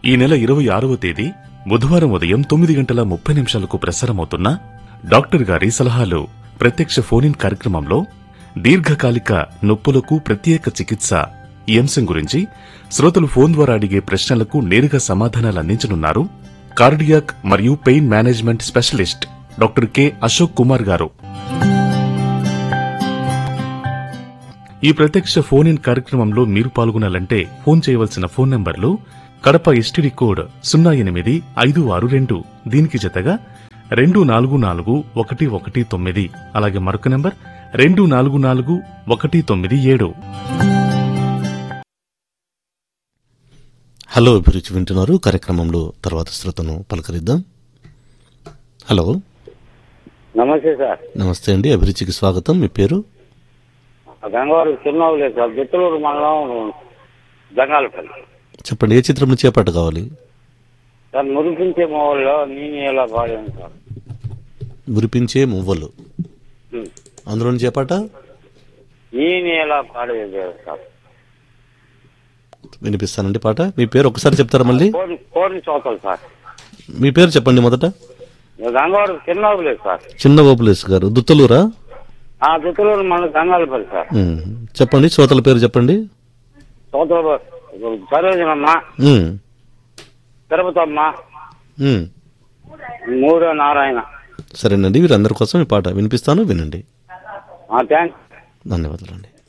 ఈ నెల ఇరవై ఆరవ తేదీ బుధవారం ఉదయం తొమ్మిది గంటల ముప్పై నిమిషాలకు ప్రసారమవుతున్న డాక్టర్ గారి సలహాలు ప్రత్యక్ష ఫోన్ కార్యక్రమంలో దీర్ఘకాలిక నొప్పులకు ప్రత్యేక చికిత్స ఈ అంశం గురించి శ్రోతలు ఫోన్ ద్వారా అడిగే ప్రశ్నలకు నేరుగా సమాధానాలు అందించనున్నారు కార్డియాక్ మరియు pain management specialist doctor K Ashok Kumar garu ఈ ప్రత్యక్ష ఫోన్ ఇన్ కార్యక్రమంలో మీరు పాల్గొనాలంటే ఫోన్ చేయవలసిన ఫోన్ నంబర్లు కడప ఎస్టీడీ కోడ్ సున్నా ఎనిమిది ఐదు ఆరు రెండు దీనికి జతగా రెండు నాలుగు నాలుగు ఒకటి ఒకటి తొమ్మిది అలాగే మరొక నంబర్ రెండు నాలుగు నాలుగు ఒకటి తొమ్మిది ఏడు హలో అభిరుచి వింటున్నారు కార్యక్రమంలో తర్వాత శ్రోతను పలకరిద్దాం హలో నమస్తే సార్ నమస్తే అండి అభిరుచికి స్వాగతం మీ పేరు గంగవారు చిరునవ్వులేదు సార్ బిత్తలూరు మండలం జంగాలపల్లి చెప్పండి ఏ చిత్రం నుంచి ఏ పాట కావాలి సార్ మురిపించే మొబైల్లో నేను ఎలా పాడాను సార్ మురిపించే మువ్వలు ఉం. అందులో నుంచి ఏ పాట నేను ఎలా పాడేది సార్ వినిపిస్తానండి పాట మీ పేరు ఒకసారి చెప్తారా మళ్ళీ కోరి కోరిని చోతలు సార్ మీ పేరు చెప్పండి మొదట గంగవారు చిరునవ్వులేదు సార్ చిన్న ఓపులేస్ గారు దుత్తలూరా ఆ బిత్తలూరు మండలం జంగాలపల్లి సార్ ఉమ్, చెప్పండి శ్రోతల పేరు చెప్పండి చోతలు సరోజనమ్మ ఉమ్, తిరుపతమ్మ ఉమ్. మూడో నారాయణ సరేనండి వీరందరి కోసం ఈ పాట వినిపిస్తాను వినండి థ్యాంక్స్ ధన్యవాదాలండి